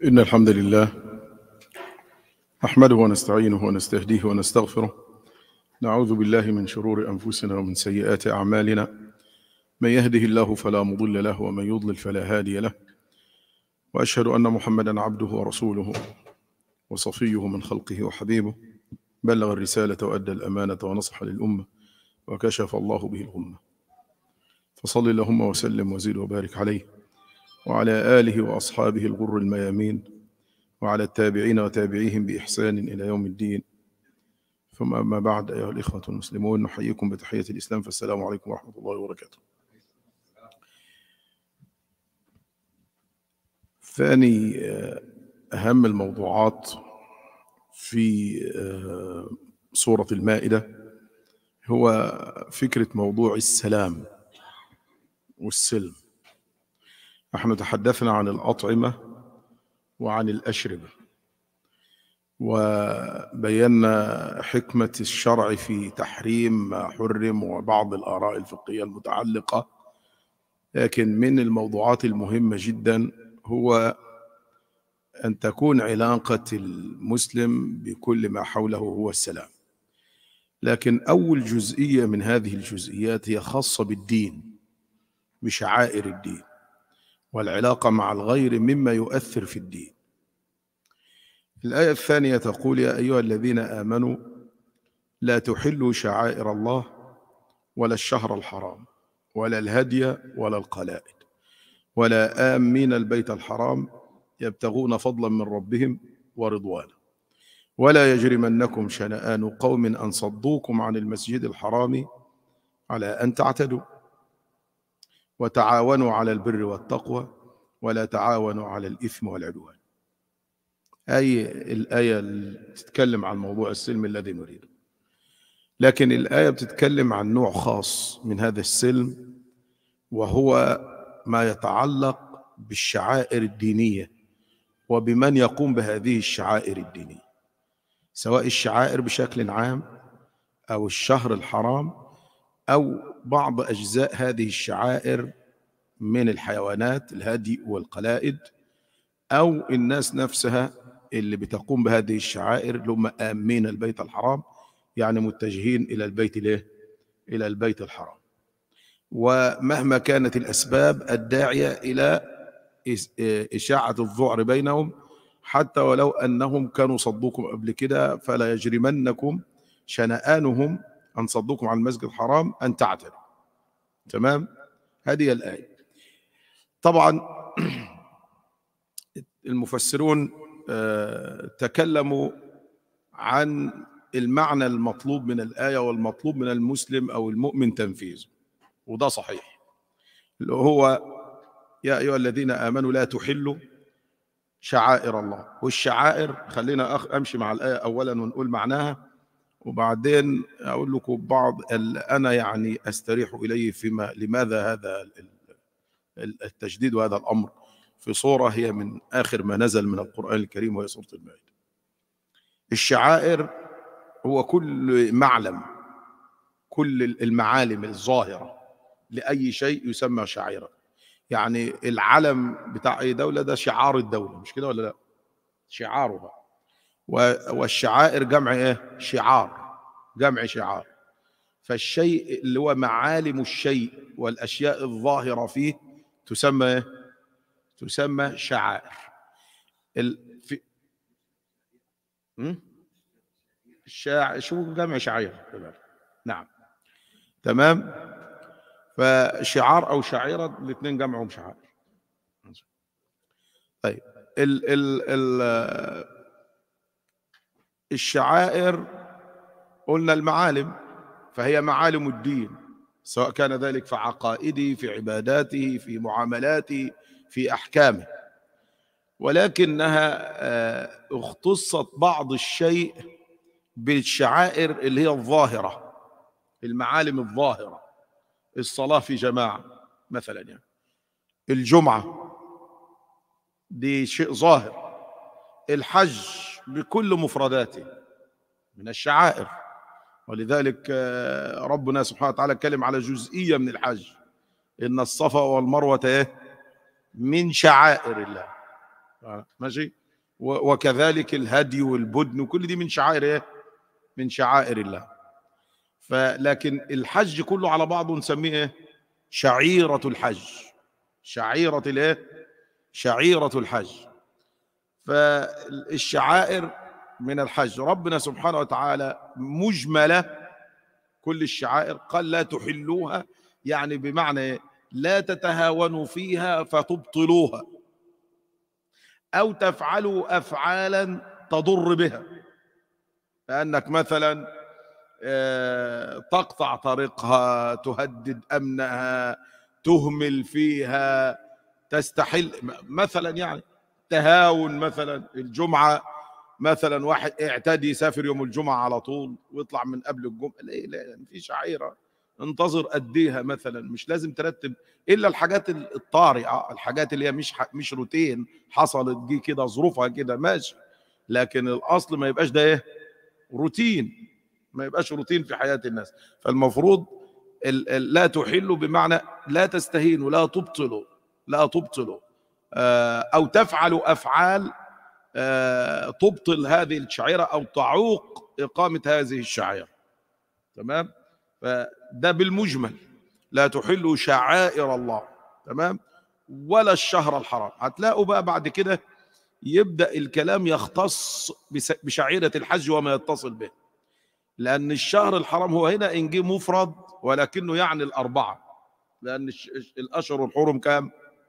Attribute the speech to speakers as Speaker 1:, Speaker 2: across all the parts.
Speaker 1: إن الحمد لله نحمده ونستعينه ونستهديه ونستغفره نعوذ بالله من شرور أنفسنا ومن سيئات أعمالنا من يهده الله فلا مضل له ومن يضلل فلا هادي له وأشهد أن محمدا عبده ورسوله وصفيه من خلقه وحبيبه بلغ الرسالة وأدى الأمانة ونصح للأمة وكشف الله به الغمة فصل اللهم وسلم وزد وبارك عليه وعلى آله وأصحابه الغر الميامين وعلى التابعين وتابعيهم بإحسان إلى يوم الدين ثم أما بعد أيها الإخوة المسلمون نحييكم بتحية الإسلام فالسلام عليكم ورحمة الله وبركاته ثاني أهم الموضوعات في سورة المائدة هو فكرة موضوع السلام والسلم نحن تحدثنا عن الأطعمة وعن الأشربة وبينا حكمة الشرع في تحريم ما حرم وبعض الآراء الفقهية المتعلقة لكن من الموضوعات المهمة جدا هو أن تكون علاقة المسلم بكل ما حوله هو السلام لكن أول جزئية من هذه الجزئيات هي خاصة بالدين بشعائر الدين والعلاقة مع الغير مما يؤثر في الدين الآية الثانية تقول يا أيها الذين آمنوا لا تحلوا شعائر الله ولا الشهر الحرام ولا الهدي ولا القلائد ولا آمين البيت الحرام يبتغون فضلا من ربهم ورضوانا ولا يجرمنكم شنآن قوم أن صدوكم عن المسجد الحرام على أن تعتدوا وتعاونوا على البر والتقوى ولا تعاونوا على الإثم والعدوان أي الآية تتكلم عن موضوع السلم الذي نريده لكن الآية بتتكلم عن نوع خاص من هذا السلم وهو ما يتعلق بالشعائر الدينية وبمن يقوم بهذه الشعائر الدينية سواء الشعائر بشكل عام أو الشهر الحرام أو بعض أجزاء هذه الشعائر من الحيوانات الهدي والقلائد أو الناس نفسها اللي بتقوم بهذه الشعائر اللي هم آمين البيت الحرام يعني متجهين إلى البيت ليه؟ إلى البيت الحرام ومهما كانت الأسباب الداعية إلى إشاعة الذعر بينهم حتى ولو أنهم كانوا صدوكم قبل كده فلا يجرمنكم شنآنهم أن صدوكم عن المسجد الحرام أن تعتدوا تمام هذه الآية طبعا المفسرون تكلموا عن المعنى المطلوب من الآية والمطلوب من المسلم أو المؤمن تنفيذه وده صحيح اللي هو يا أيها الذين آمنوا لا تحلوا شعائر الله والشعائر خلينا أخ أمشي مع الآية أولا ونقول معناها وبعدين أقول لكم بعض أنا يعني أستريح إليه فيما لماذا هذا التجديد وهذا الأمر في صورة هي من آخر ما نزل من القرآن الكريم وهي سورة المائدة الشعائر هو كل معلم كل المعالم الظاهرة لأي شيء يسمى شعيرة يعني العلم بتاع أي دولة ده شعار الدولة مش كده ولا لا شعارها والشعائر جمع ايه شعار جمع شعار فالشيء اللي هو معالم الشيء والاشياء الظاهره فيه تسمى ايه تسمى شعائر ال... في... الشاع... شو جمع شعير نعم تمام فشعار او شعيره الاثنين جمعهم شعائر طيب ال ال ال الشعائر قلنا المعالم فهي معالم الدين سواء كان ذلك في عقائده في عباداته في معاملاته في احكامه ولكنها اختصت بعض الشيء بالشعائر اللي هي الظاهره المعالم الظاهره الصلاه في جماعه مثلا يعني الجمعه دي شيء ظاهر الحج بكل مفرداته من الشعائر ولذلك ربنا سبحانه وتعالى اتكلم على جزئية من الحج إن الصفا والمروة إيه؟ من شعائر الله آه، ماشي و- وكذلك الهدي والبدن وكل دي من شعائر ايه من شعائر الله فلكن الحج كله على بعضه نسميه ايه شعيرة الحج شعيرة الايه شعيرة الحج فالشعائر من الحج ربنا سبحانه وتعالى مجملة كل الشعائر قال لا تحلوها يعني بمعنى إيه؟ لا تتهاونوا فيها فتبطلوها أو تفعلوا أفعالا تضر بها لأنك مثلا آه، تقطع طريقها تهدد أمنها تهمل فيها تستحل م- مثلا يعني تهاون مثلا الجمعة مثلا واحد اعتدي يسافر يوم الجمعة على طول ويطلع من قبل الجمعة لا لا في شعيرة انتظر أديها مثلا مش لازم ترتب إلا الحاجات الطارئة الحاجات اللي هي مش ح- مش روتين حصلت جه كده ظروفها كده ماشي لكن الأصل ما يبقاش ده إيه روتين ما يبقاش روتين في حياة الناس فالمفروض ال- ال- لا تحلوا بمعنى لا تستهينوا لا تبطلوا لا تبطلوا آه، أو تفعلوا أفعال آه، تبطل هذه الشعيرة أو تعوق إقامة هذه الشعيرة تمام فده بالمجمل لا تحلوا شعائر الله تمام ولا الشهر الحرام هتلاقوا بقى بعد كده يبدأ الكلام يختص بس- بشعيرة الحج وما يتصل به لأن الشهر الحرام هو هنا إن جه مفرد ولكنه يعني الأربعة لأن الش- الش- الأشهر الحرم كام؟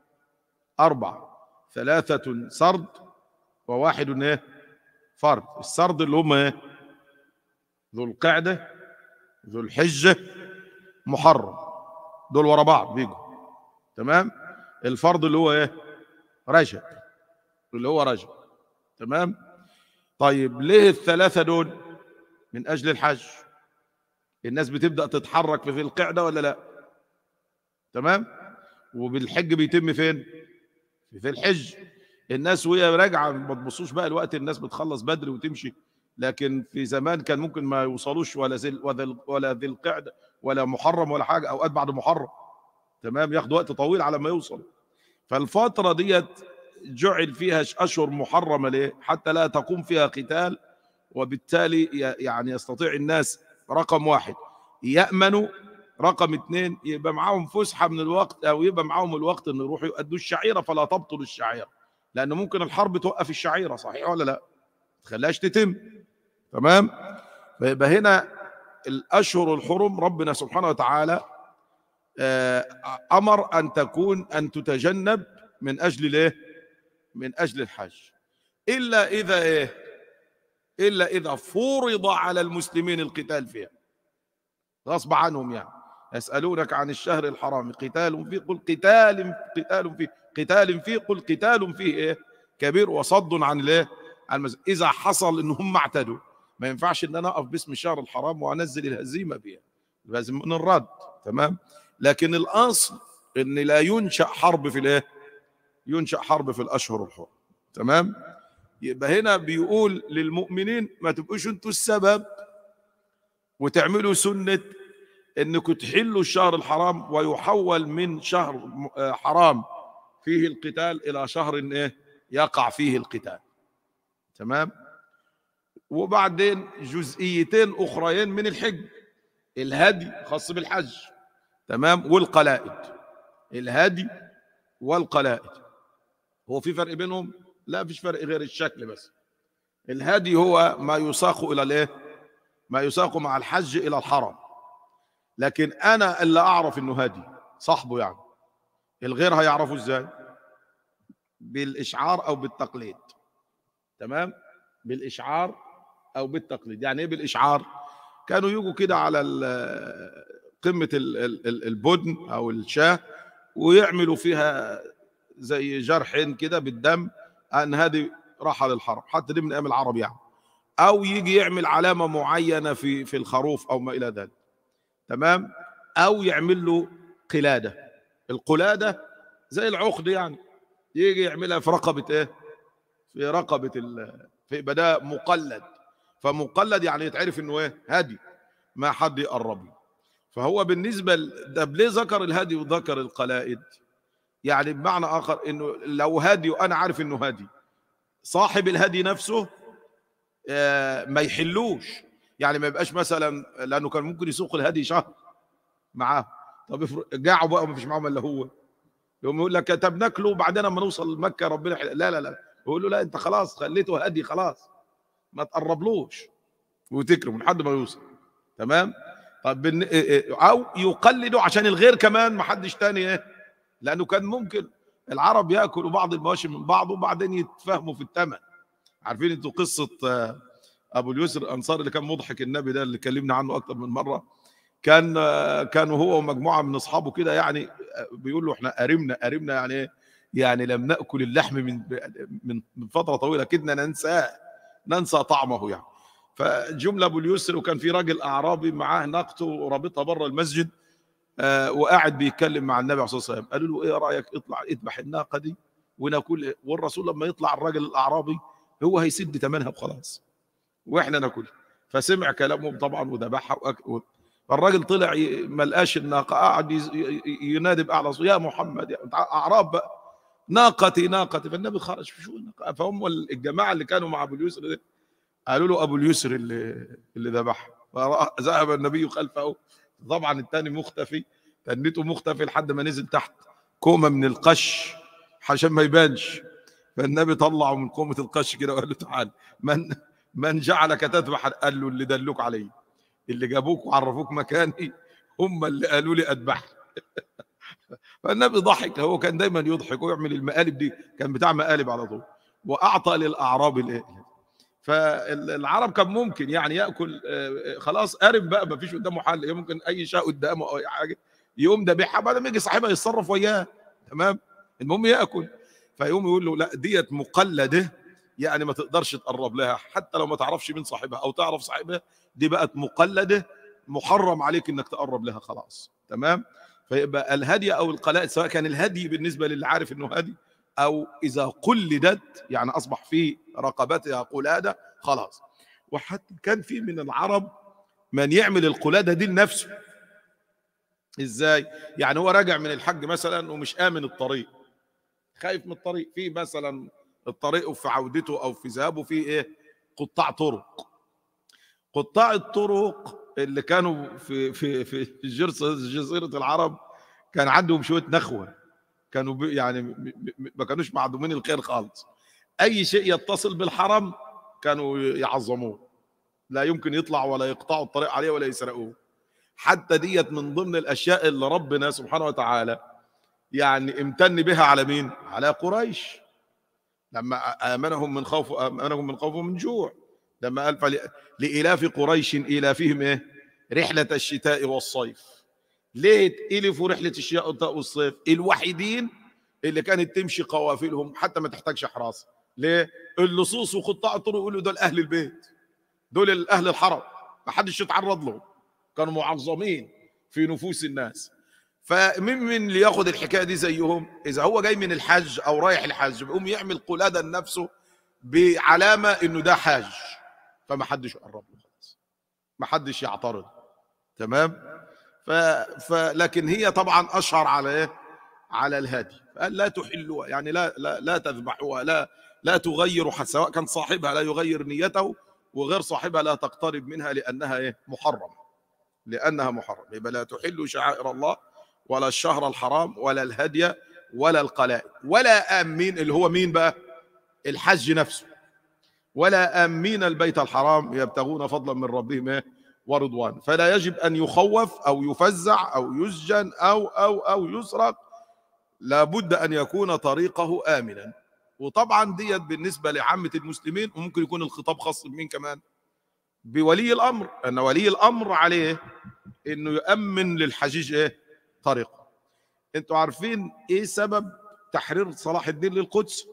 Speaker 1: أربعة ثلاثة سرد وواحد إيه؟ فرد السرد اللي هم إيه؟ ذو القعدة ذو الحجة محرم دول ورا بعض بيجوا تمام الفرض اللي هو ايه رجب اللي هو رجب تمام طيب ليه الثلاثة دول من أجل الحج الناس بتبدأ تتحرك في ذي القعدة ولا لا تمام وبالحج بيتم فين في ذي الحج الناس وهي راجعة ما تبصوش بقى الوقت الناس بتخلص بدري وتمشي لكن في زمان كان ممكن ما يوصلوش ولا ذي ولا ولا ذي القعدة ولا محرم ولا حاجة أوقات بعد محرم تمام ياخد وقت طويل على ما يوصل فالفترة ديت جعل فيها أشهر محرمة ليه حتى لا تقوم فيها قتال وبالتالي ي- يعني يستطيع الناس رقم واحد يأمنوا رقم اثنين يبقى معاهم فسحة من الوقت أو يبقى معاهم الوقت أن يروحوا يؤدوا الشعيرة فلا تبطل الشعيرة لأنه ممكن الحرب توقف الشعيرة صحيح ولا لا تخليهاش تتم تمام فيبقى هنا الأشهر الحرم ربنا سبحانه وتعالى آه، أمر أن تكون أن تتجنب من أجل الإيه؟ من أجل الحج إلا إذا إيه؟ إلا إذا فرض على المسلمين القتال فيها غصب عنهم يعني يسألونك عن الشهر الحرام قتال فيه قل قتال قتال فيه قتال فيه قل قتال فيه إيه؟ كبير وصد عن الإيه؟ عن المسجد إذا حصل إن هم اعتدوا ما ينفعش إن أنا أقف باسم الشهر الحرام وأنزل الهزيمة فيها لازم من الرد تمام لكن الاصل ان لا ينشا حرب في الايه ينشا حرب في الاشهر الحرم تمام يبقى هنا بيقول للمؤمنين ما تبقوش انتوا السبب وتعملوا سنه انكم تحلوا الشهر الحرام ويحول من شهر م- آه حرام فيه القتال الى شهر ايه يقع فيه القتال تمام وبعدين جزئيتين اخريين من الحج الهدي خاص بالحج تمام والقلائد الهدي والقلائد هو في فرق بينهم لا فيش فرق غير الشكل بس الهدي هو ما يساق الى الايه ما يساق مع الحج الى الحرم لكن انا اللي اعرف انه هدي صاحبه يعني الغير هيعرفه ازاي بالاشعار او بالتقليد تمام بالاشعار او بالتقليد يعني ايه بالاشعار كانوا يجوا كده على ال- قمه ال- ال- ال- البدن او الشاه ويعملوا فيها زي جرحين كده بالدم ان هذه راحه للحرم حتى دي من ايام العرب يعني او يجي يعمل علامه معينه في في الخروف او ما الى ذلك تمام او يعمل له قلاده القلاده زي العقد يعني يجي يعملها في رقبه ايه في رقبه ال... في بدا مقلد فمقلد يعني يتعرف انه ايه هادي ما حد يقرب له فهو بالنسبه ل- ده ليه ذكر الهادي وذكر القلائد يعني بمعنى اخر انه لو هادي وانا عارف انه هادي صاحب الهدي نفسه ما يحلوش يعني ما يبقاش مثلا لانه كان ممكن يسوق الهدي شهر معاه طب جاعوا بقى ما فيش معاهم الا هو يقوم يقول لك طب ناكله وبعدين اما نوصل مكه ربنا حل... لا لا لا يقول له لا انت خلاص خليته هدي خلاص ما تقربلوش وتكرمه لحد ما يوصل تمام طب بن... او يقلدوا عشان الغير كمان ما حدش تاني ايه لانه كان ممكن العرب ياكلوا بعض المواشي من بعض وبعدين يتفاهموا في الثمن عارفين انتوا قصه ابو اليسر الانصاري اللي كان مضحك النبي ده اللي كلمنا عنه اكتر من مره كان كانوا هو ومجموعه من اصحابه كده يعني بيقول له احنا قرمنا قرمنا يعني ايه يعني لم ناكل اللحم من من من فتره طويله كدنا ننساه ننسى طعمه يعني فجمله ابو اليسر وكان في راجل اعرابي معاه ناقته رابطها بره المسجد آه وقاعد بيتكلم مع النبي عليه الصلاه والسلام قالوا له ايه رايك اطلع اذبح الناقه دي وناكل إيه؟ والرسول لما يطلع الراجل الاعرابي هو هيسد ثمنها وخلاص واحنا ناكل فسمع كلامهم طبعا وذبحها فالراجل طلع ما لقاش الناقه قعد ينادي باعلى صوت يا محمد يا اعراب بقى ناقتي ناقتي فالنبي خرج شو الناقه فهم الجماعه اللي كانوا مع ابو اليسر ده قالوا له ابو اليسر اللي اللي ذبحها فذهب النبي خلفه طبعا الثاني مختفي تنته مختفي لحد ما نزل تحت كومه من القش عشان ما يبانش فالنبي طلعه من كومه القش كده وقال له تعال من من جعلك تذبح قال له اللي دلوك علي اللي جابوك وعرفوك مكاني هم اللي قالوا لي اذبح فالنبي ضحك هو كان دايما يضحك ويعمل المقالب دي كان بتاع مقالب على طول واعطى للاعراب الايه فالعرب كان ممكن يعني ياكل خلاص قارب بقى ما فيش قدامه حل ممكن اي شيء قدامه او اي حاجه يقوم ذبحها بعد ما يجي صاحبها يتصرف وياه تمام المهم ياكل فيقوم يقول له لا ديت مقلده يعني ما تقدرش تقرب لها حتى لو ما تعرفش مين صاحبها او تعرف صاحبها دي بقت مقلده محرم عليك انك تقرب لها خلاص تمام فيبقى الهدي او القلائد سواء كان الهدي بالنسبه للي عارف انه هدي او اذا قلدت يعني اصبح في رقبتها قلاده خلاص وحتى كان في من العرب من يعمل القلاده دي لنفسه ازاي يعني هو راجع من الحج مثلا ومش امن الطريق خايف من الطريق في مثلا الطريق في عودته او في ذهابه في ايه قطاع طرق قطاع الطرق اللي كانوا في في في جزيره العرب كان عندهم شويه نخوه كانوا يعني ما كانوش معدومين الخير خالص اي شيء يتصل بالحرم كانوا يعظموه لا يمكن يطلع ولا يقطعوا الطريق عليه ولا يسرقوه حتى ديت من ضمن الاشياء اللي ربنا سبحانه وتعالى يعني امتن بها على مين على قريش لما امنهم من خوف امنهم من خوف ومن جوع لما قال لإلاف قريش إلافهم إيه؟ رحلة الشتاء والصيف ليه إلفوا رحلة الشتاء والصيف الوحيدين اللي كانت تمشي قوافلهم حتى ما تحتاجش حراسة ليه اللصوص وقطاع الطرق يقولوا دول أهل البيت دول أهل الحرم ما حدش يتعرض لهم كانوا معظمين في نفوس الناس فمين من اللي ياخد الحكايه دي زيهم اذا هو جاي من الحج او رايح الحج بيقوم يعمل قلاده لنفسه بعلامه انه ده حاج فما حدش يقرب له خلاص ما حدش يعترض تمام ف... فلكن هي طبعا اشهر على ايه على الهدي قال لا تحلوها يعني لا لا لا تذبحوها لا لا تغيروا سواء كان صاحبها لا يغير نيته وغير صاحبها لا تقترب منها لانها ايه محرمه لانها محرمه يبقى لا تحلوا شعائر الله ولا الشهر الحرام ولا الهدي ولا القلائد ولا امين اللي هو مين بقى الحج نفسه ولا آمين البيت الحرام يبتغون فضلا من ربهم ورضوان فلا يجب أن يخوف أو يفزع أو يسجن أو أو أو يسرق لابد أن يكون طريقه آمنا وطبعا ديت بالنسبة لعامة المسلمين وممكن يكون الخطاب خاص بمين كمان بولي الأمر أن ولي الأمر عليه أنه يؤمن للحجيج إيه طريقه أنتوا عارفين إيه سبب تحرير صلاح الدين للقدس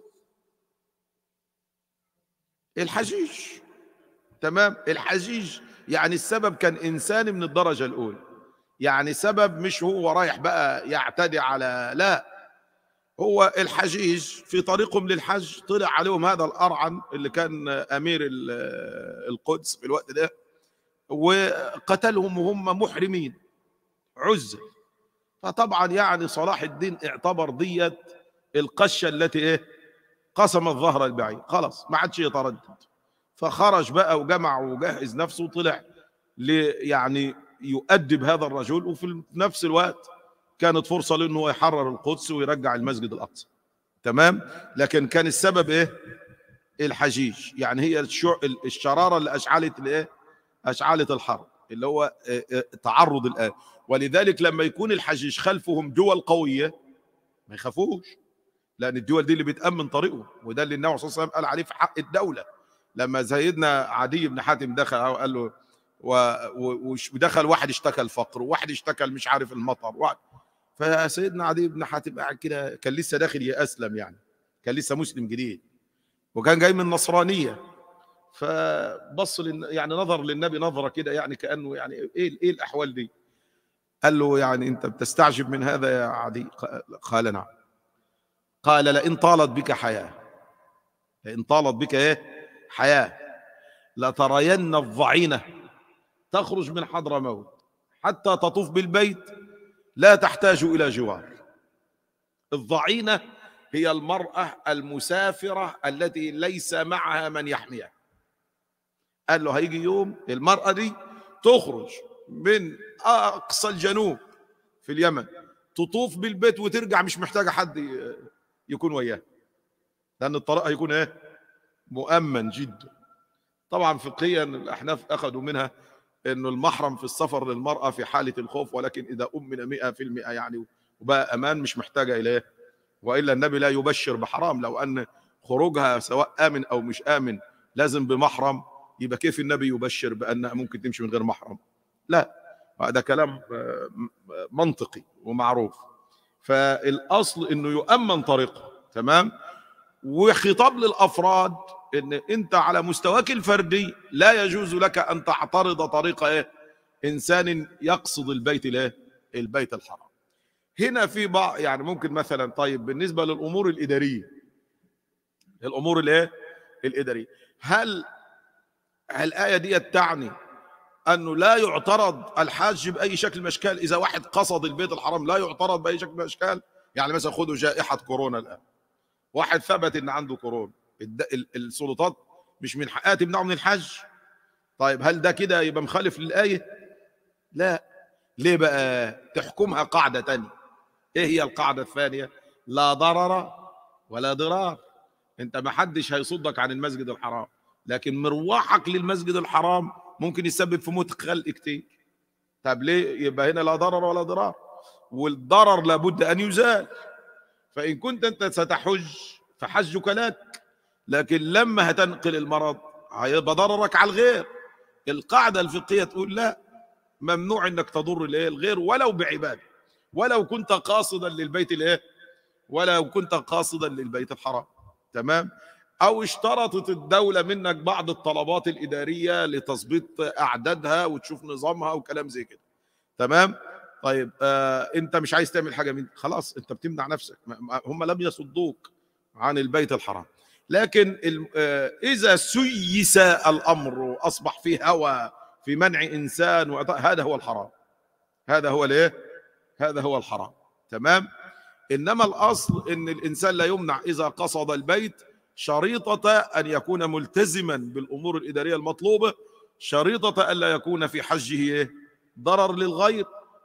Speaker 1: الحجيج تمام الحجيج يعني السبب كان انساني من الدرجه الاولى يعني سبب مش هو رايح بقى يعتدي على لا هو الحجيج في طريقهم للحج طلع عليهم هذا الارعن اللي كان امير القدس في الوقت ده وقتلهم وهم محرمين عزل فطبعا يعني صلاح الدين اعتبر ديت القشه التي ايه قسم الظهر البعيد خلاص ما عادش يتردد فخرج بقى وجمع وجهز نفسه وطلع يعني يؤدب هذا الرجل وفي نفس الوقت كانت فرصة له انه يحرر القدس ويرجع المسجد الأقصى تمام لكن كان السبب ايه الحجيج يعني هي الشرارة اللي أشعلت الايه أشعلت الحرب اللي هو تعرض الآن ولذلك لما يكون الحجيج خلفهم دول قوية ما يخافوش لأن الدول دي اللي بتأمن طريقه وده اللي النبي صلى الله عليه وسلم قال عليه في حق الدولة لما سيدنا عدي بن حاتم دخل وقال له ودخل واحد اشتكى الفقر وواحد اشتكى مش عارف المطر واحد فسيدنا عدي بن حاتم قاعد كده كان لسه داخل يأسلم يعني كان لسه مسلم جديد وكان جاي من النصرانية فبص يعني نظر للنبي نظرة كده يعني كأنه يعني ايه ايه الأحوال دي قال له يعني انت بتستعجب من هذا يا عدي قال نعم قال لئن طالت بك حياة لئن طالت بك ايه حياة لترين الضعينة تخرج من حضر موت حتى تطوف بالبيت لا تحتاج إلى جوار الضعينة هي المرأة المسافرة التي ليس معها من يحميها قال له هيجي يوم المرأة دي تخرج من أقصى الجنوب في اليمن تطوف بالبيت وترجع مش محتاجة حد يكون وياها لأن الطريق هيكون إيه مؤمن جدا طبعا فقهيا الأحناف أخذوا منها أنه المحرم في السفر للمرأة في حالة الخوف ولكن إذا أمن مئة في المئة يعني وبقى أمان مش محتاجة إليه وإلا النبي لا يبشر بحرام لو أن خروجها سواء آمن أو مش آمن لازم بمحرم يبقى كيف النبي يبشر بأنها ممكن تمشي من غير محرم لا هذا كلام منطقي ومعروف فالأصل أنه يؤمن طريقه تمام وخطاب للأفراد ان انت على مستواك الفردي لا يجوز لك ان تعترض طريق ايه انسان يقصد البيت الايه البيت الحرام هنا في بعض يعني ممكن مثلا طيب بالنسبه للامور الاداريه الامور الايه الاداريه هل الايه دي تعني انه لا يعترض الحاج باي شكل من الاشكال اذا واحد قصد البيت الحرام لا يعترض باي شكل من الاشكال يعني مثلا خذوا جائحه كورونا الان واحد ثبت ان عنده كورونا السلطات مش من حقها تمنعه من الحج طيب هل ده كده يبقى مخالف للآية لا ليه بقى تحكمها قاعدة تانية ايه هي القاعدة الثانية لا ضرر ولا ضرار انت ما حدش هيصدك عن المسجد الحرام لكن مروحك للمسجد الحرام ممكن يسبب في موت خلق كتير طب ليه يبقى هنا لا ضرر ولا ضرار والضرر لابد ان يزال فان كنت انت ستحج فحجك لك لكن لما هتنقل المرض هيبقى ضررك على الغير القاعدة الفقهية تقول لا ممنوع انك تضر الايه الغير ولو بعباده ولو كنت قاصدا للبيت الايه ولو كنت قاصدا للبيت الحرام تمام او اشترطت الدولة منك بعض الطلبات الإدارية لتظبيط أعدادها وتشوف نظامها وكلام زي كده تمام طيب آه انت مش عايز تعمل حاجة من خلاص انت بتمنع نفسك هم لم يصدوك عن البيت الحرام لكن إذا سيس الأمر وأصبح فيه هوى في منع إنسان هذا هو الحرام هذا هو الايه هذا هو الحرام تمام إنما الأصل إن الإنسان لا يمنع إذا قصد البيت شريطة أن يكون ملتزما بالأمور الإدارية المطلوبة شريطة ألا يكون في حجه ضرر للغير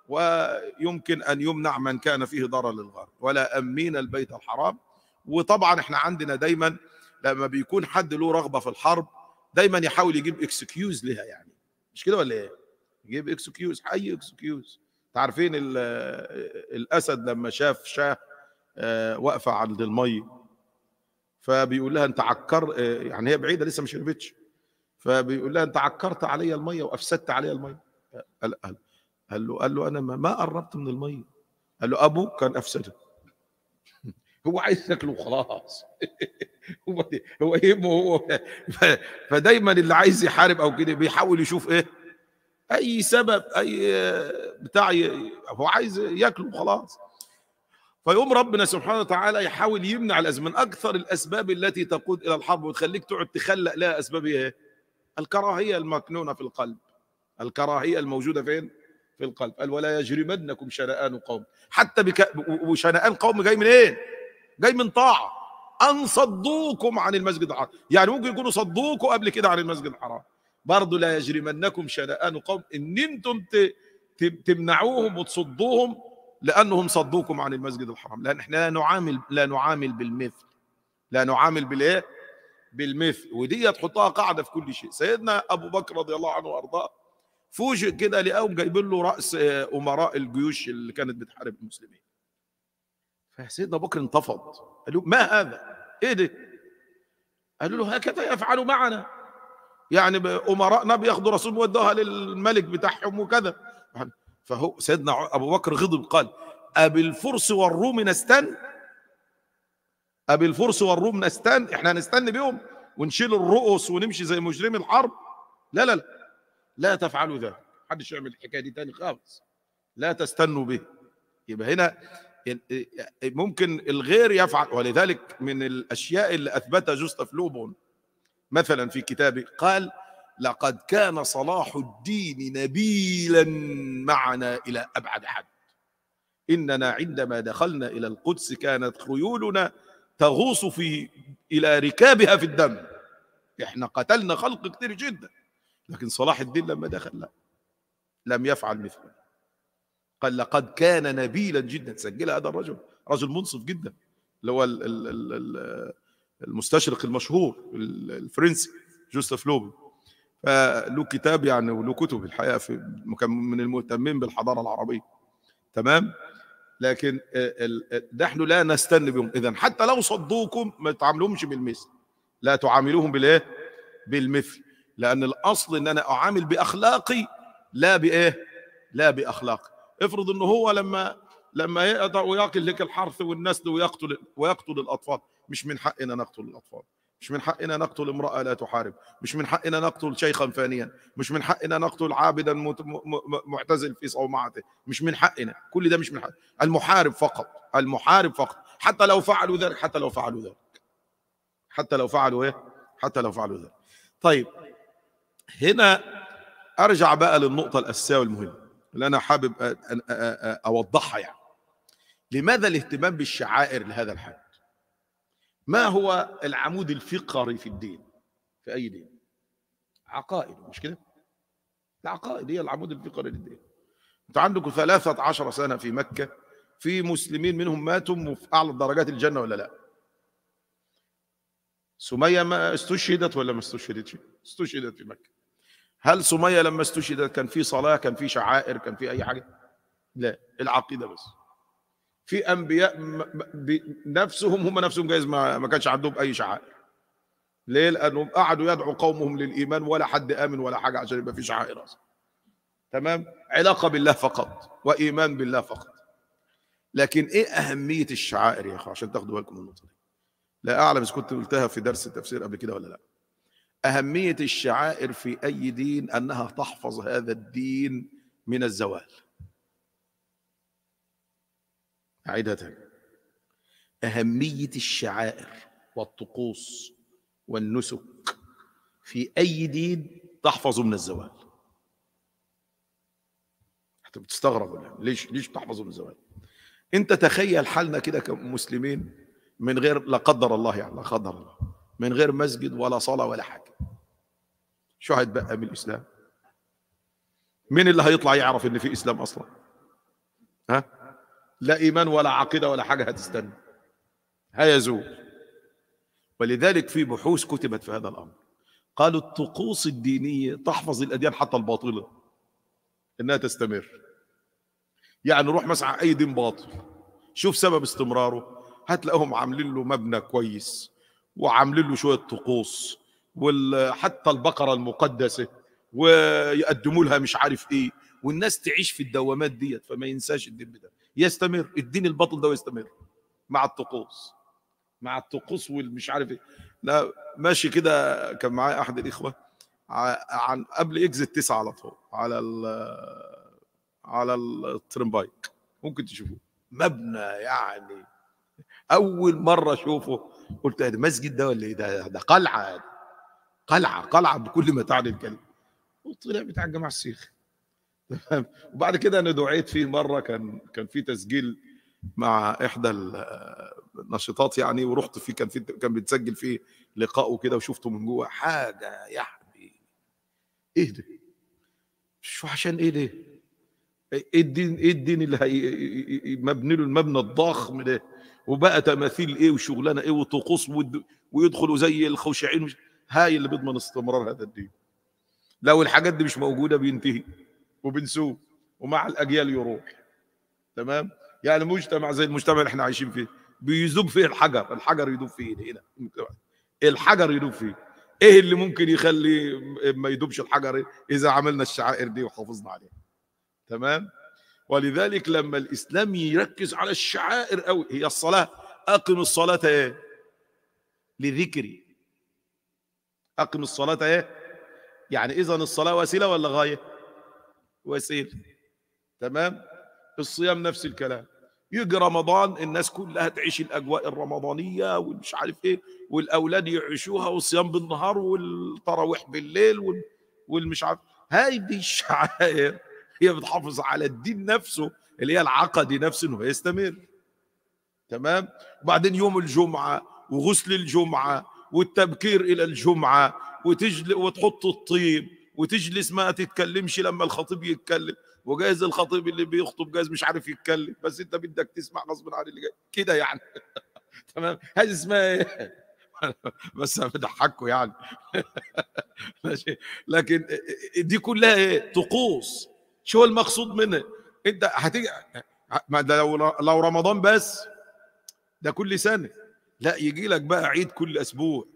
Speaker 1: ويمكن أن يمنع من كان فيه ضرر للغير ولا أمين البيت الحرام وطبعا احنا عندنا دايما لما بيكون حد له رغبه في الحرب دايما يحاول يجيب اكسكيوز لها يعني مش كده ولا ايه؟ يجيب اكسكيوز اي اكسكيوز عارفين الاسد لما شاف شاه واقفه عند الميه فبيقول لها انت عكر يعني هي بعيده لسه ما شربتش فبيقول لها انت عكرت علي الميه وافسدت علي الميه قال, قال, قال له قال له انا ما قربت من الميه قال له ابوك كان افسدها هو عايز ياكله وخلاص هو هو يهمه هو فدايما اللي عايز يحارب او كده بيحاول يشوف ايه اي سبب اي بتاع هو عايز ياكله وخلاص فيقوم ربنا سبحانه وتعالى يحاول يمنع الازمه من اكثر الاسباب التي تقود الى الحرب وتخليك تقعد تخلق لها اسباب ايه الكراهيه المكنونه في القلب الكراهيه الموجوده فين في القلب قال ولا يجرمنكم شنآن قوم حتى بك وشنآن قوم جاي منين إيه؟ جاي من طاعة ان صدوكم عن المسجد الحرام يعني ممكن يكونوا صدوكوا قبل كده عن المسجد الحرام برضه لا يجرمنكم شنآن قوم ان انتم ت- ت- تمنعوهم وتصدوهم لانهم صدوكم عن المسجد الحرام لان احنا لا نعامل لا نعامل بالمثل لا نعامل بالايه بالمثل ودي تحطها قاعده في كل شيء سيدنا ابو بكر رضي الله عنه وارضاه فوجئ كده لقاهم جايبين له راس آه، امراء الجيوش اللي كانت بتحارب المسلمين فسيدنا ابو بكر انتفض قال له ما هذا ايه ده قالوا له هكذا يفعل معنا يعني ب- امراءنا بياخدوا رسول ودوها للملك بتاعهم وكذا فهو سيدنا ابو بكر غضب قال ابي الفرس والروم نستن ابي الفرس والروم نستن احنا هنستن بيهم ونشيل الرؤوس ونمشي زي مجرمي الحرب لا لا لا لا تفعلوا ذلك محدش يعمل الحكايه دي تاني خالص لا تستنوا به يبقى هنا ممكن الغير يفعل ولذلك من الاشياء اللي اثبتها جوستاف لوبون مثلا في كتابه قال لقد كان صلاح الدين نبيلا معنا الى ابعد حد اننا عندما دخلنا الى القدس كانت خيولنا تغوص في الى ركابها في الدم احنا قتلنا خلق كتير جدا لكن صلاح الدين لما دخل لا لم يفعل مثله قال لقد كان نبيلا جدا سجل هذا الرجل رجل منصف جدا اللي هو ال- ال- ال- ال- المستشرق المشهور ال- الفرنسي جوستاف لوبن فله كتاب يعني وله كتب الحقيقه في كان من المهتمين بالحضاره العربيه تمام لكن ال- ال- نحن لا نستن بهم اذا حتى لو صدوكم ما تعاملوهمش بالمثل لا تعاملوهم بالايه بالمثل لان الاصل ان انا اعامل باخلاقي لا بايه لا باخلاقي افرض انه هو لما لما يقطع وياكل لك الحرث والنسل ويقتل ويقتل الاطفال مش من حقنا نقتل الاطفال مش من حقنا نقتل امراه لا تحارب مش من حقنا نقتل شيخا فانيا مش من حقنا نقتل عابدا مت- م- م- معتزل في صومعته مش من حقنا كل ده مش من حق المحارب فقط المحارب فقط حتى لو فعلوا ذلك حتى لو فعلوا ذلك حتى لو فعلوا ايه حتى لو فعلوا ذلك طيب هنا ارجع بقى للنقطه الاساسيه والمهمه اللي انا حابب أ- أ- أ- أ- اوضحها يعني لماذا الاهتمام بالشعائر لهذا الحد ما هو العمود الفقري في الدين في اي دين عقائد مش كده العقائد هي العمود الفقري للدين انت عندكم ثلاثة عشر سنة في مكة في مسلمين منهم ماتوا في أعلى درجات الجنة ولا لا سمية ما استشهدت ولا ما استشهدتش استشهدت في مكة هل سمية لما استشهدت كان في صلاة كان في شعائر كان في أي حاجة لا العقيدة بس في أنبياء م- م- ب- نفسهم هم نفسهم جايز ما ما كانش عندهم أي شعائر ليه؟ لأنهم قعدوا يدعوا قومهم للإيمان ولا حد آمن ولا حاجة عشان يبقى في شعائر أصلا تمام علاقة بالله فقط وإيمان بالله فقط لكن إيه أهمية الشعائر يا أخي عشان تاخدوا بالكم من النقطة دي لا أعلم إذا كنت قلتها في درس التفسير قبل كده ولا لا أهمية الشعائر في أي دين أنها تحفظ هذا الدين من الزوال أعيدها تاني أهمية الشعائر والطقوس والنسك في أي دين تحفظ من الزوال حتى بتستغرب ولا ليش ليش تحفظ من الزوال انت تخيل حالنا كده كمسلمين من غير لا قدر الله يعني لا قدر الله من غير مسجد ولا صلاة ولا حاجة شو هيتبقى من الإسلام مين اللي هيطلع يعرف ان في إسلام أصلا ها لا إيمان ولا عقيدة ولا حاجة هتستنى هيزول ولذلك في بحوث كتبت في هذا الأمر قالوا الطقوس الدينية تحفظ الأديان حتى الباطلة إنها تستمر يعني روح مثلا على أي دين باطل شوف سبب استمراره هتلاقيهم عاملين له مبنى كويس وعاملين له شوية طقوس وحتى البقرة المقدسة ويقدموا لها مش عارف ايه والناس تعيش في الدوامات ديت فما ينساش الدين ده يستمر الدين الباطل ده يستمر مع الطقوس مع الطقوس والمش عارف ايه لا ماشي كده كان معايا احد الاخوه ع- عن قبل اكزت تسعة على طول على ال على الترمبايك ممكن تشوفوه مبنى يعني اول مره اشوفه قلت ده مسجد ده ولا ايه ده ده قلعه قلعه قلعه بكل ما تعني الكلمه وطلع بتاع الجماعه السيخ تمام وبعد كده انا دعيت فيه مره كان كان في تسجيل مع احدى النشاطات يعني ورحت فيه كان في كان بيتسجل فيه لقاء وكده وشفته من جوه حاجه يا حبيبي ايه ده شو عشان ايه ده ايه الدين ايه الدين اللي هي مبني له المبنى الضخم ده وبقى تماثيل ايه وشغلانه ايه وطقوس ويدخلوا زي الخوشعين هاي اللي بيضمن استمرار هذا الدين لو الحاجات دي مش موجوده بينتهي وبنسوه ومع الاجيال يروح تمام يعني مجتمع زي المجتمع اللي احنا عايشين فيه بيذوب فيه الحجر الحجر يذوب فيه هنا الحجر يذوب فيه ايه اللي ممكن يخلي ما يذوبش الحجر اذا عملنا الشعائر دي وحافظنا عليها تمام ولذلك لما الاسلام يركز على الشعائر قوي هي الصلاه اقم الصلاه ايه لذكري اقم الصلاه ايه يعني اذا الصلاه وسيله ولا غايه وسيله تمام الصيام نفس الكلام يجي رمضان الناس كلها تعيش الاجواء الرمضانيه والمش عارف ايه والاولاد يعيشوها والصيام بالنهار والتراويح بالليل والمش عارف هاي دي الشعائر هي بتحافظ على الدين نفسه اللي هي العقدي نفسه انه يستمر تمام وبعدين يوم الجمعه وغسل الجمعه والتبكير الى الجمعه وتجل وتحط الطيب وتجلس ما تتكلمش لما الخطيب يتكلم وجايز الخطيب اللي بيخطب جايز مش عارف يتكلم بس انت بدك تسمع غصب عن اللي جاي كده يعني تمام هذه اسمها ايه بس بضحكوا يعني ماشي لكن دي كلها ايه طقوس شو المقصود منها انت هتيجي ما ده لو لو رمضان بس ده كل سنه لا يجي لك بقى عيد كل اسبوع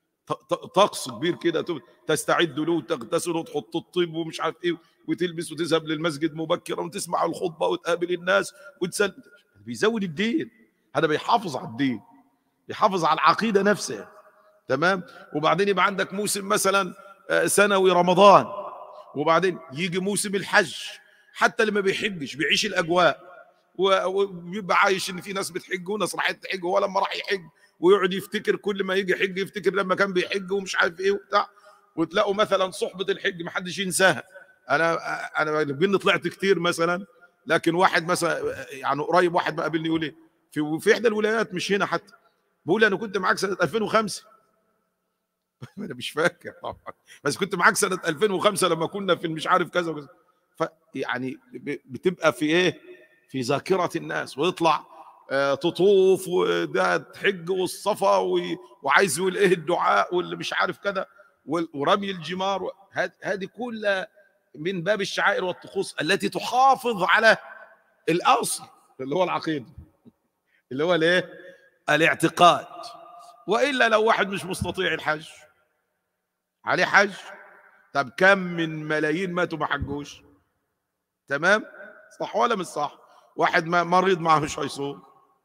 Speaker 1: طقس كبير كده تستعد له وتغتسل وتحط الطيب ومش عارف ايه وتلبس وتذهب للمسجد مبكرا وتسمع الخطبه وتقابل الناس وتسلم بيزود الدين هذا بيحافظ على الدين يحافظ على العقيده نفسها تمام وبعدين يبقى عندك موسم مثلا سنوي رمضان وبعدين يجي موسم الحج حتى اللي ما بيحجش بيعيش الاجواء وبيبقى عايش ان في ناس بتحج وناس راحت تحج وهو لما راح يحج ويقعد يفتكر كل ما يجي حج يفتكر لما كان بيحج ومش عارف ايه وبتاع وتلاقوا مثلا صحبه الحج ما حدش ينساها انا انا بين طلعت كتير مثلا لكن واحد مثلا يعني قريب واحد ما قابلني يقول لي في في احدى الولايات مش هنا حتى بقول انا كنت معاك سنه 2005 انا مش فاكر طبعا بس كنت معاك سنه 2005 لما كنا في مش عارف كذا وكذا فيعني بتبقى في ايه في ذاكره الناس ويطلع تطوف وده تحج والصفا وعايز يقول ايه الدعاء واللي مش عارف كذا ورمي الجمار هذه كلها من باب الشعائر والطقوس التي تحافظ على الاصل اللي هو العقيده اللي هو الايه الاعتقاد والا لو واحد مش مستطيع الحج عليه حج طب كم من ملايين ماتوا ما حجوش تمام صح ولا مش صح واحد ما مريض معه مش هيصوم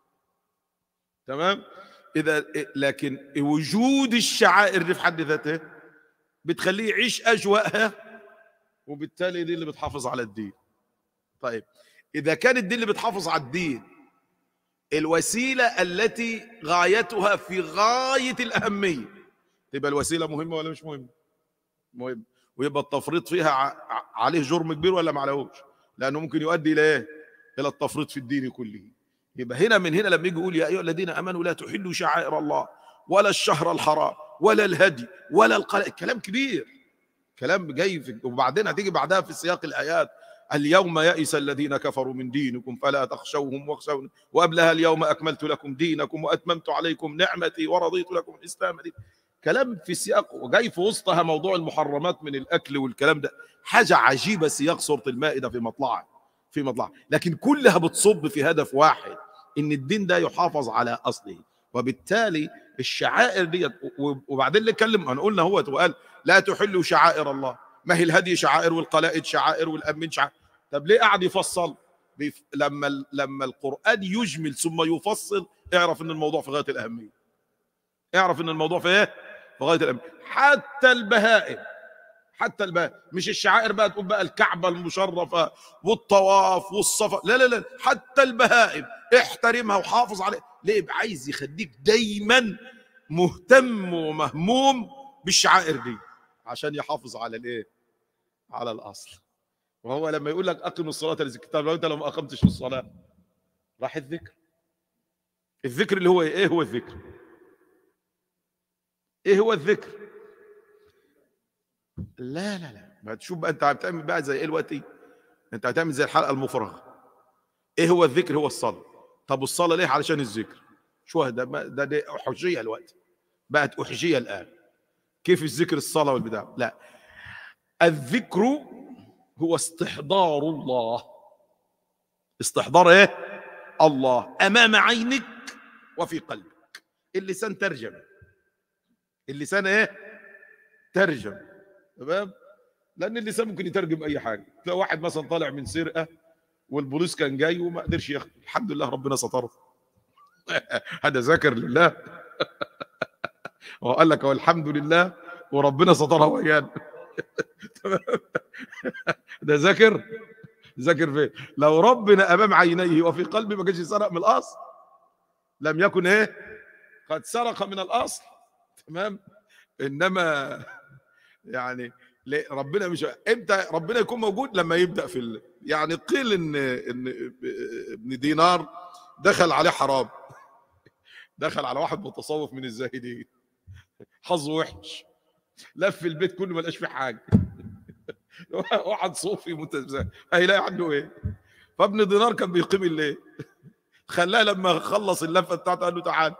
Speaker 1: تمام اذا لكن وجود الشعائر دي في حد ذاته بتخليه يعيش اجواءها وبالتالي دي اللي بتحافظ على الدين طيب اذا كانت دي اللي بتحافظ على الدين الوسيله التي غايتها في غايه الاهميه تبقى الوسيله مهمه ولا مش مهمه مهم ويبقى التفريط فيها عليه جرم كبير ولا ما عليهوش لانه ممكن يؤدي الى ايه الى التفريط في الدين كله يبقى هنا من هنا لما يجي يقول يا ايها الذين امنوا لا تحلوا شعائر الله ولا الشهر الحرام ولا الهدي ولا القلق كلام كبير كلام جاي في وبعدين هتيجي بعدها في سياق الايات اليوم يئس الذين كفروا من دينكم فلا تخشوهم واخشون وقبلها اليوم اكملت لكم دينكم واتممت عليكم نعمتي ورضيت لكم الاسلام دين كلام في سياق وجاي في وسطها موضوع المحرمات من الاكل والكلام ده حاجه عجيبه سياق سوره المائده في مطلعها في مطلعها لكن كلها بتصب في هدف واحد ان الدين ده يحافظ على اصله وبالتالي الشعائر دي وبعدين نتكلم انا قلنا هو وقال لا تحلوا شعائر الله ما هي الهدي شعائر والقلائد شعائر والامن شعائر طب ليه قاعد يفصل بيف... لما لما القران يجمل ثم يفصل اعرف ان الموضوع في غايه الاهميه اعرف ان الموضوع في ايه في غايه الاهميه حتى البهائم حتى البهائم مش الشعائر بقى تقول بقى الكعبه المشرفه والطواف والصفا لا لا لا حتى البهائم احترمها وحافظ عليها ليه يبقى عايز يخليك دايما مهتم ومهموم بالشعائر دي عشان يحافظ على الايه على الاصل وهو لما يقول لك اقم الصلاه لذكر الكتاب لو انت لو ما اقمتش الصلاه راح الذكر الذكر اللي هو ايه هو الذكر ايه هو الذكر لا لا لا ما تشوف بقى انت بتعمل بقى زي ايه دلوقتي انت هتعمل زي الحلقه المفرغه ايه هو الذكر هو الصلاه طب الصلاه ليه علشان الذكر شو ده ده ده احجيه الوقت بقت احجيه الان كيف الذكر الصلاه والبدع لا الذكر هو استحضار الله استحضار ايه الله امام عينك وفي قلبك اللسان ترجم اللسان ايه ترجم تمام لان اللسان ممكن يترجم اي حاجه تلاقي واحد مثلا طالع من سرقه والبوليس كان جاي وما قدرش ياخد الحمد لله ربنا ستره هذا ذاكر لله وقال لك هو الحمد لله وربنا سترها ويانا ده ذاكر ذاكر فين لو ربنا امام عينيه وفي قلبي ما كانش سرق من الاصل لم يكن ايه قد سرق من الاصل تمام انما يعني ربنا مش امتى ربنا يكون موجود لما يبدا في ال... يعني قيل ان ان ابن دينار دخل عليه حرام دخل على واحد متصوف من الزاهدين حظه وحش لف البيت كله ما لقاش فيه حاجه واحد صوفي متزاهد هيلاقي عنده ايه فابن دينار كان بيقيم الليل خلاه لما خلص اللفه بتاعته قال له تعال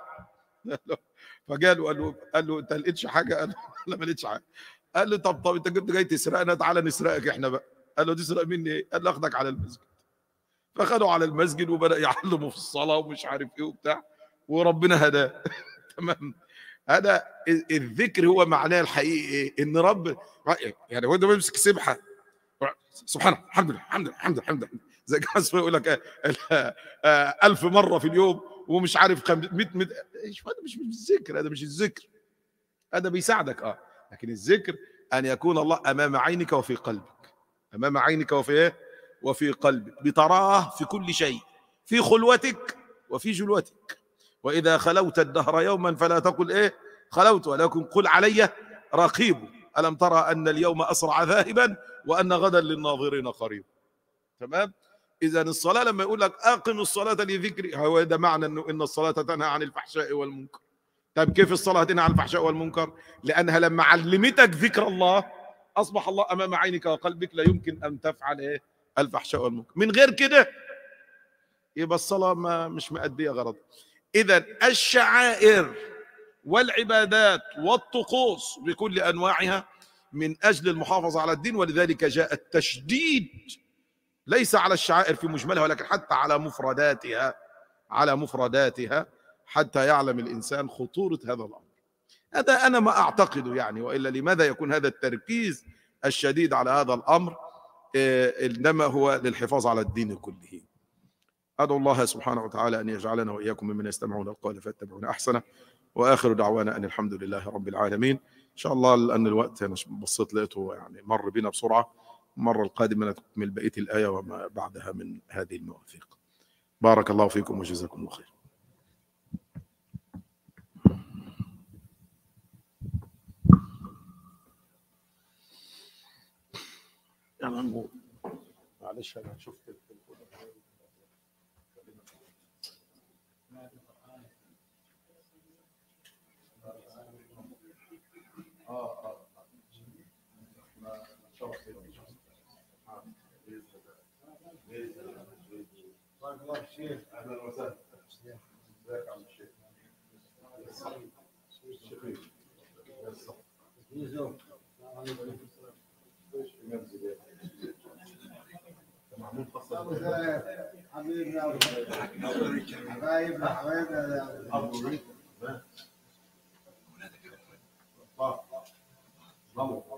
Speaker 1: فجاء له قال له قال له انت لقيتش حاجه قال له لا ما لقيتش حاجه قال له طب طب انت كنت جاي تسرقنا تعالى نسرقك احنا بقى قال له تسرق مني ايه قال له اخدك على المسجد فخدوا على المسجد وبدا يعلموا في الصلاه ومش عارف ايه وبتاع وربنا هداه تمام هذا الذكر هو معناه الحقيقي ايه ان رب يعني هو ده بيمسك سبحه سبحان الله الحمد لله الحمد لله الحمد لله الحمد لله زي كاس يقول لك ألف مره في اليوم ومش عارف 100 100 هذا مش مش الذكر هذا مش الذكر هذا بيساعدك اه لكن الذكر ان يكون الله امام عينك وفي قلبك امام عينك وفي ايه وفي قلبك بتراه في كل شيء في خلوتك وفي جلوتك واذا خلوت الدهر يوما فلا تقل ايه خلوت ولكن قل علي رقيب الم ترى ان اليوم اسرع ذاهبا وان غدا للناظرين قريب تمام اذا الصلاه لما يقول لك اقم الصلاه لذكري هو ده معنى انه ان الصلاه تنهى عن الفحشاء والمنكر طيب كيف الصلاه تنهى عن الفحشاء والمنكر لانها لما علمتك ذكر الله اصبح الله امام عينك وقلبك لا يمكن ان تفعل ايه الفحشاء والمنكر من غير كده يبقى الصلاه ما مش مأديه غرض اذا الشعائر والعبادات والطقوس بكل انواعها من اجل المحافظه على الدين ولذلك جاء التشديد ليس على الشعائر في مجملها ولكن حتى على مفرداتها على مفرداتها حتى يعلم الانسان خطوره هذا الامر هذا انا ما اعتقده يعني والا لماذا يكون هذا التركيز الشديد على هذا الامر انما هو للحفاظ على الدين كله ادعو الله سبحانه وتعالى ان يجعلنا واياكم ممن يستمعون القول فيتبعون احسنه واخر دعوانا ان الحمد لله رب العالمين ان شاء الله لان الوقت انا بصيت لقيته يعني مر بنا بسرعه المره القادمه نكمل بقيه الايه وما بعدها من هذه المواثيق بارك الله فيكم وجزاكم الله خير يا منقول معلش انا شفت التليفون الله الشيخ اهلا وسهلا ازيك يا عم الشيخ
Speaker 2: حبيبنا حبايبنا حبايبنا